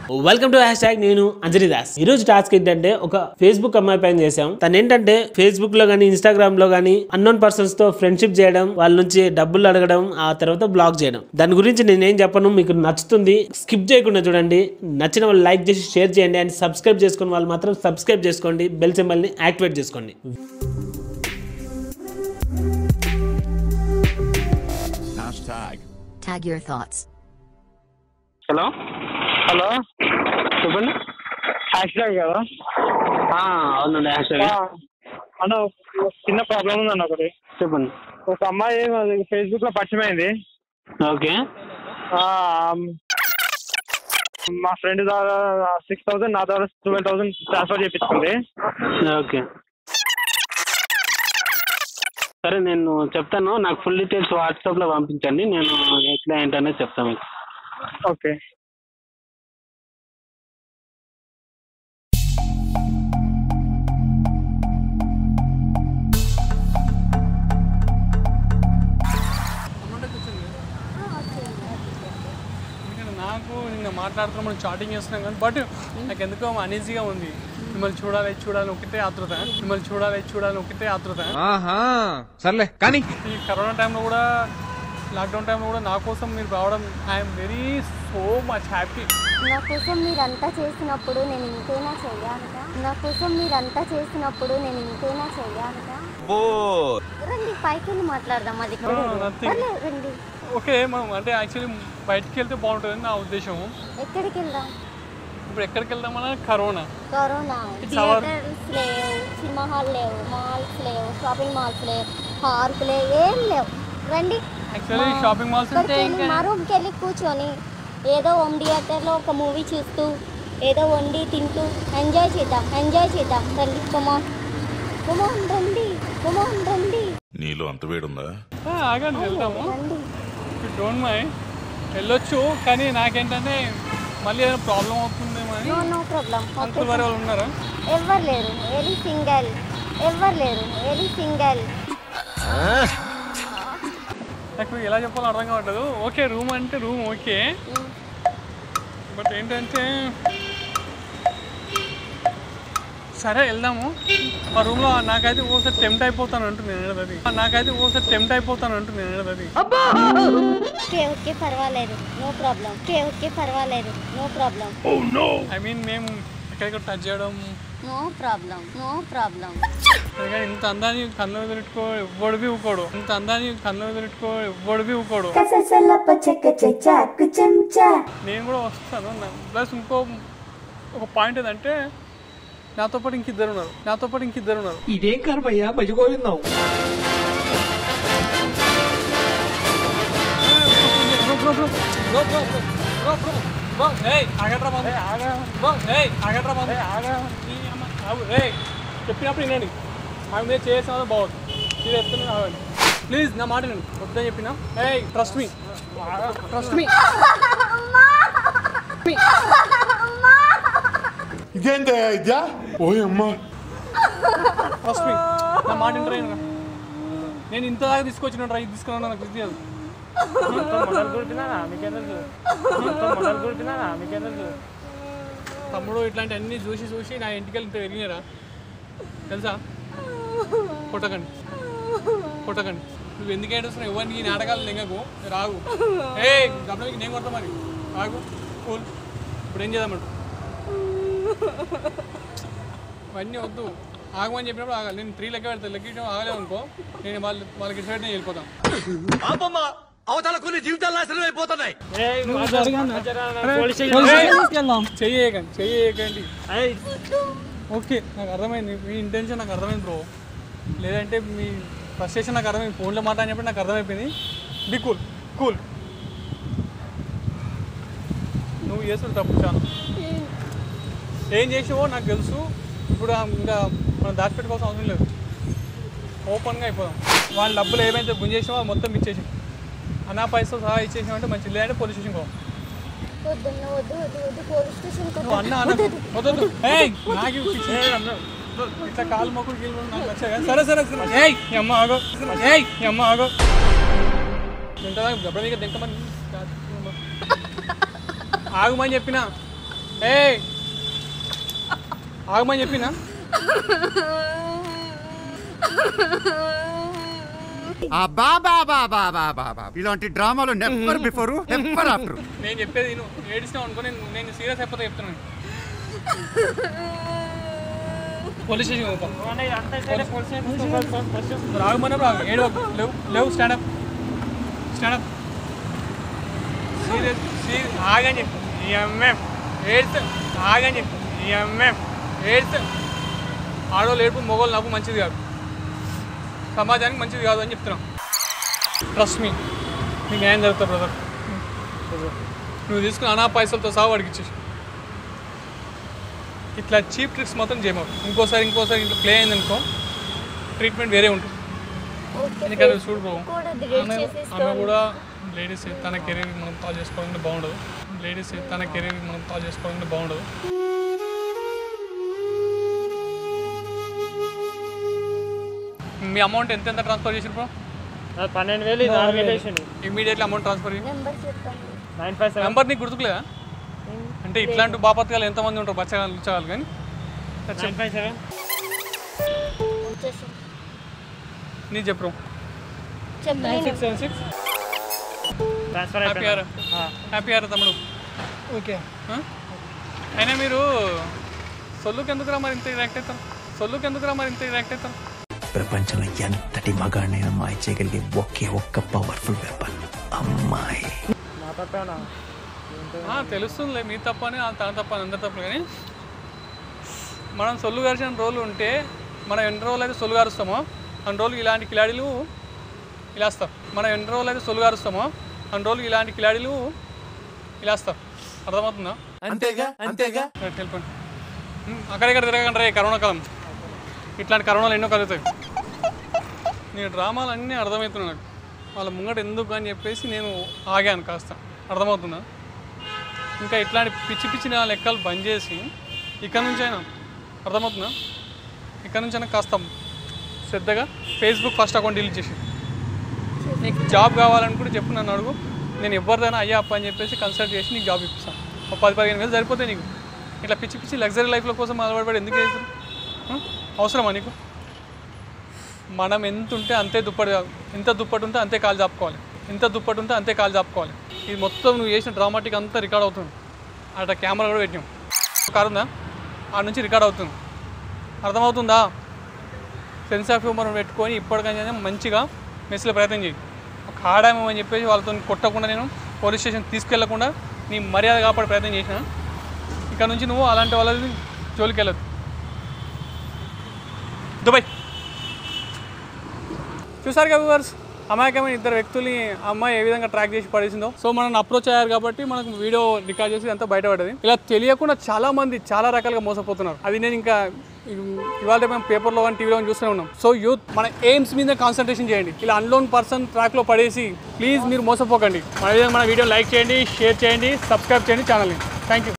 Welcome to hash tag నేను అంజలి దాస్ ఈ రోజు టాస్క్ ఏంటంటే ఒక ఫేస్బుక్ అమ్మాయి పైన చేసాం తను ఏంటంటే ఫేస్బుక్ లో గానీ ఇన్స్టాగ్రామ్ లో గానీ అన్నోన్ పర్సన్స్ తో ఫ్రెండ్షిప్ చేయడం వాళ్ళ నుంచి డబ్బులు అడగడం ఆ తర్వాత బ్లాక్ చేయడం దాని గురించి నేనేం చెప్పను మీకు నచ్చుతుంది స్కిప్ చేయకుండా చూడండి నచ్చిన వాళ్ళు లైక్ చేసి షేర్ చేయండి అండ్ సబ్స్క్రైబ్ చేసుకుని వాళ్ళు మాత్రం సబ్స్క్రైబ్ చేసుకోండి బెల్ సింబల్ ని యాక్టివేట్ చేసుకోండి Hashtag. Tag your thoughts. Hello hello చెప్పండి హ్యాష్ ట్యాగ్ కదా అవునండి హ్యాష్ ట్యాగ్ అన్న ఒక చిన్న ప్రాబ్లం ఉందన్న ఒకటి చెప్పండి ఒక అమ్మాయి ఫేస్బుక్ లో పరిచయం అయింది ఓకే ఆ, మా ఫ్రెండ్ ద్వారా సిక్స్ థౌసండ్ నా ద్వారా ట్వెల్వ్ థౌసండ్ ట్రాన్స్ఫర్ చేయించుకుంది ఓకే సరే నేను చెప్తాను నాకు ఫుల్ డీటెయిల్స్ వాట్సాప్లో పంపించండి నేను ఎట్లా ఏంటనేది చెప్తాను మీకు ఓకే ఎందుకంటే నాకు నిన్న మాట్లాడుతున్నాం మనం చాటింగ్ చేస్తున్నాం కానీ బట్ నాకు ఎందుకో అనీజీగా ఉంది మిమ్మల్ని చూడాలి చూడాలని ఒకటే ఆతృత మిమ్మల్ని చూడాలి చూడాలని ఒకటే ఆతృత ఆహా సర్లే కానీ ఈ కరోనా టైంలో కూడా లాక్డౌన్ టైంలో కూడా నా కోసం మీరు రావడం I'm very so much happy నా కోసం మీరంతా చేసినప్పుడు నేను ఇంకేనా చెయ్యాలిగా నా కోసం మీరంతా చేసినప్పుడు నేను ఇంకేనా చెయ్యాలిగా రండి పైకి వెళ్ళి మాట్లాడదాం అది ఇక్కడ No, nothing. పర్లేదు, రండి ఓకే మనం అంటే యాక్చువల్లీ బయటికి వెళ్తే బాగుంటుందని నా ఉద్దేశం ఎక్కడికి వెళ్దాం ఇప్పుడు ఎక్కడికి వెళ్దామన్నా corona corona It's our- theatres లేవు సినిమా హాల్ లేవు మాల్స్ లేవు షాపింగ్ మాల్స్ లేవు పార్క్ లేవు ఏం లేవు రండి యాక్చువల్లీ షాపింగ్ మాల్స్ ఉంటే ఇక్కడికి వెళ్ళి ఇంకా మా రూమ్కి వెళ్ళి కూర్చొని ఏదో హోమ్ థియేటర్లో ఒక మూవీ చూస్తూ ఏదో వండి తింటూ ఎంజాయ్ చేద్దాం ఎంజాయ్ చేద్దాం రండి కుమార్ కుమార్ రండి కుమార్ రండి నీలో అంత వేడుందా ఆ, ఆగండి వెళ్దాము రండి డోంట్ మై వెళ్ళొచ్చు కానీ నాకేంటంటే మళ్ళీ ఏదైనా ప్రాబ్లం అవుతుందేమో అని నో నో ప్రాబ్లం అంకుల్ వారి వాళ్ళు ఉన్నారా ఎవరు లేరు వెరీ సింగల్ ఎవరు లేరు వెరీ సింగల్ నాకు ఎలా చెప్పాలో అర్థం కావట్లేదు ఓకే రూమ్ అంటే రూమ్ ఓకే బట్ ఏంటంటే సరే వెళ్దాము మా రూమ్లో నాకైతే ఓసారి టెంప్ట్ అయిపోతాను అంటున్నాను అది నాకైతే ఓసారి టెంప్ట్ అయిపోతాను అంటున్నాను అది ఓకే ఓకే పర్వాలేదు నో ప్రాబ్లం ఓకే ఓకే పర్వాలేదు నో ప్రాబ్లం ఐ మీన్ మేము ఎక్కడెక్కడ టచ్ చేయడం నో ప్రాబ్లం నో ప్రాబ్లం ఎందుకంటే ఇంత అందాన్ని కళ్ళు ఎదురుకో ఎవ్వడు బి ఊకోడు ఇంత అందాన్ని కళ్ళు ఎదురుకో ఎవ్వడు బి ఊకోడు నేను కూడా వస్తాను ప్లస్ ఇంకో ఒక పాయింట్ ఏంటంటే నాతో పాటు ఇంక ఇద్దరు ఉన్నారు నాతో పాటు ఇంక ఇద్దరు ఉన్నారు ఇదేం కర్మయ్యా మర్చిపోయిందాం bro bro bro bro bro bro bro bro ఏయ్ ఆగట్రా బాబు ఆగా బ్రో ఏయ్ ఆగట్రా బాబు ఆగా ఈ అమ్మ ఆగు ఏయ్ చెప్పినప్పుడు వినండి ఆమె మీద చేసిన బాగుంది మీరు ఎత్తున్నా ఆగండి ప్లీజ్ నా మాట నేను వద్దని చెప్పినా ఏయ్ ట్రస్ట్ మీ ట్రస్ట్ మీ ఇదేంటే ఇద్యా ఓయమ్మా ట్రస్ట్ మీ నా మాట వింటరా నేను ఇంత దాకా తీసుకొచ్చిన రా ఇది తీసుకున్నా నాకు ఇది తెలియదు. తమ్ముడు ఇట్లాంటి అన్ని చూసి చూసి నా ఇంటికి వెళ్తే వెళ్ళినారా తెలుసా కొట్టకండి కొట్టకండి నువ్వు ఎందుకు ఏడుస్తున్నావు ఎవరికి ఈ నాటకాలు లెంగకు రాగు ఏ డబ్బులకి నేను కొడతా మరి ఆగు కూల్ ఇప్పుడు ఏం చేద్దామంట ఇవన్నీ వద్దు ఆగమని చెప్పినప్పుడు ఆగాలి నేను త్రీ లెక్క పెడతాను లెక్క ఆగలేదు అనుకో నేను వాళ్ళ వాళ్ళకి ఇటు నేను వెళ్ళిపోతాను చెయ్యకండి చెయ్యకండి ఓకే నాకు అర్థమైంది మీ ఇంటెన్షన్ నాకు అర్థమైంది బ్రో లేదంటే మీ ఫ్రస్ట్రేషన్ నాకు అర్థమైంది ఫోన్లో మాట అని చెప్పి నాకు అర్థమైపోయింది బి కూల్ కూల్ నువ్వు చేస్తుంది తప్పు చాలా ఏం చేసావో నాకు తెలుసు ఇప్పుడు ఆ ఇంకా మనం దాచిపెట్టుకోవాల్సిన అవసరం లేదు ఓపెన్గా అయిపోదాం వాళ్ళ డబ్బులు ఏమైతే గుంజేసామో అది మొత్తం ఇచ్చేసి అనా పైసలు సహా ఇచ్చేసామంటే మంచి లేదంటే పోలీస్ స్టేషన్ పోవాలి వద్దు వద్దు వద్దు వద్దు పోలీస్ స్టేషన్ నువ్వు అన్న అన్న వద్దు ఏయ్ నాకు ఇవి fix చేయి. ఇట్లా కాలు మొక్కులు గీలు నాకు నచ్చాయి కదా. సరే సరే సరే ఏయ్ ఈ అమ్మ ఆగో ఏయ్ ఈ అమ్మ ఆగో తింటదా దెబ్బ మీద తింటమని ఆగుమని చెప్పిన ఏ ఆగమని చెప్పినా ఇలాంటి డ్రామాలు నెవర్ బిఫోర్ నెవర్ ఆఫ్టర్ నేను చెప్పేది నువ్వు ఏడిసినావు అనుకో నేను నేను సీరియస్ అయిపోతే చెప్తున్నాను పోలీస్ స్టేషన్ పోతాం రాగమన్నారు రాగు ఏడు లేవు లేవు స్టాండప్ స్టాండప్ సీరియస్ సీరియస్ ఆగని చెప్పు ఎంఎం ఏడ్స్ ఆగని చెప్పు ఎంఎం ఏడ్స్ ఆడవాళ్ళు ఏడుపు మొగోళ్ళు నవ్వు మంచిది కాదు సమాజానికి మంచిది కాదు అని చెప్తున్నాం ట్రస్ట్ మీ నీకు న్యాయం జరుగుతుంది బ్రదర్ నువ్వు తీసుకున్న అనా పైసలతో సహా వాడికి ఇచ్చేసి ఇట్లా చీప్ ట్రిక్స్ మాత్రం చేయమావు ఇంకోసారి ఇంకోసారి ఇంట్లో ప్లే అయింది అనుకో ట్రీట్మెంట్ వేరే ఉంటుంది ఓకే ఎందుకంటే చూడు బ్రో కూడా డిలీట్ ఆమె ఆమె చేసేసుకోండి కూడా లేడీస్ తన కెరీర్ మనం పాలు చేసుకోవాలంటే బాగుండదు లేడీస్ తన కెరీర్ మనం పాలు చేసుకోవాలంటే బాగుండదు మీ అమౌంట్ ఎంత ఎంత ట్రాన్స్ఫర్ చేసి బ్రో పన్నెండు వేలు ఇది ఆరు వేలు వేసిండు ఇమీడియట్లీ అమౌంట్ ట్రాన్స్ఫర్ చేయి నెంబర్ చెప్పండి నైన్ ఫైవ్ సెవెన్ నెంబర్ నీకు గుర్తుకులేదా అంటే ఇట్లాంటి బాపత్కాలు ఎంతమంది ఉంటారు బచ్చగాలు ఇచ్చగాలు కానీ నైన్ ఫైవ్ సెవెన్ వచ్చేసి నీ చెప్పు చెప్పండి six seven six transfer happy ఆర్ హ్యాపీ ఆర్ తమ్ముడు ఓకే అయినా మీరు సొల్లుకి ఎందుకురా మరి ఇంత రియాక్ట్ అవుతారు సొల్లుకి ఎందుకురా మరి ఇంత రియాక్ట్ అవుతారు ప్రపంచంలో ఎంతటి మగాడినైనా మాయ చేయగలిగే ఒకే ఒక్క పవర్ఫుల్ వెపన్ అమ్మాయి నా తప్పేనా ఆ, తెలుస్తుందిలే మీ తప్ప అని ఆ తన తప్ప అని అందరి తప్ప కానీ మనం సొల్లు గారిచిన రోజులు ఉంటే మనం ఎన్ని రోజులు అయితే సొల్లు గారుస్తామో అన్ని రోజులు ఇలాంటి కిలాడీలు ఇలా వస్తారు మనం ఎన్ని రోజులు అయితే సొల్లు గారుస్తామో అన్ని రోజులు ఇలాంటి కిలాడీలు ఇలా వస్తారు అర్థమవుతుందా అంతేగా అంతేగా రైట్, వెళ్ళిపోండి ఉమ్, అక్కడిక్కడ తిరగకండి రే కరోనా కాలం ఇట్లాంటి కరోనాలు ఎన్నో కలుగుతాయి నీ డ్రామాలు అన్నీ అర్థమవుతున్నాయి నాకు వాళ్ళ ముంగట ఎందుకు అని చెప్పేసి నేను ఆగాను కాస్త అర్థమవుతుందా ఇంకా ఇట్లాంటి పిచ్చి పిచ్చి నా లెక్కలు బంద్ చేసి ఇక్కడ నుంచి అయినా అర్థమవుతుందా ఇక్కడ నుంచి అయినా కాస్త శ్రద్ధగా ఫేస్బుక్ ఫస్ట్ అకౌంట్ డిలీట్ చేసి నీకు జాబ్ కావాలని కూడా చెప్పు నన్ను అడుగు నేను ఎవరిదైనా అయ్యా అప్ప అని చెప్పేసి కన్సల్ట్ చేసి నీకు జాబ్ ఇప్పిస్తాను ఒక పది పదిహేను వేలు సరిపోతాయి నీకు ఇట్లా పిచ్చి పిచ్చి లగ్జరీ లైఫ్ల కోసం అలవాటు ఎందుకు చేస్తారు అవసరమా నీకు మనం ఎంత ఉంటే అంతే దుప్పటి ఎంత దుప్పటి ఉంటే అంతే కాలు చాపుకోవాలి ఎంత దుప్పటి ఉంటే అంతే కాలు చాపుకోవాలి ఇది మొత్తం నువ్వు చేసిన డ్రామాటిక్ అంతా రికార్డ్ అవుతుంది అక్కడ కెమెరా కూడా పెట్టాం కారు ఉందా ఆడ నుంచి రికార్డ్ అవుతుంది అర్థమవుతుందా సెన్స్ ఆఫ్ హ్యూమర్ పెట్టుకొని ఇప్పటికైనా మంచిగా మెస్సులో ప్రయత్నం చేయి ఒక ఆడామో అని చెప్పేసి వాళ్ళతో కొట్టకుండా నేను పోలీస్ స్టేషన్ తీసుకెళ్లకుండా నీ మర్యాద కాపాడే ప్రయత్నం చేసిన ఇక్కడ నుంచి నువ్వు అలాంటి వాళ్ళని జోలికి వెళ్ళదు దుబాయ్ చూసారు కదా వ్యూవర్స్ అమాయకమైన ఇద్దరు వ్యక్తుల్ని ఆ అమ్మాయి ఏ విధంగా ట్రాక్ చేసి పడేసిందో సో మనం అప్రోచ్ అయ్యారు కాబట్టి మనకు వీడియో రికార్డ్ చేసి అంతా బయటపడ్డది ఇలా తెలియకుండా చాలా మంది చాలా రకాలుగా మోసపోతున్నారు అది నేను ఇంకా ఇవాళ మేము పేపర్లో కానీ టీవీలో కానీ చూస్తూనే ఉన్నాం సో యూత్ మన ఎయిమ్స్ మీద కాన్సన్ట్రేషన్ చేయండి ఇలా అన్లోన్ పర్సన్ ట్రాక్లో పడేసి ప్లీజ్ మీరు మోసపోకండి మన విధంగా మన వీడియో లైక్ చేయండి షేర్ చేయండి సబ్స్క్రైబ్ చేయండి ఛానల్ని థ్యాంక్ యూ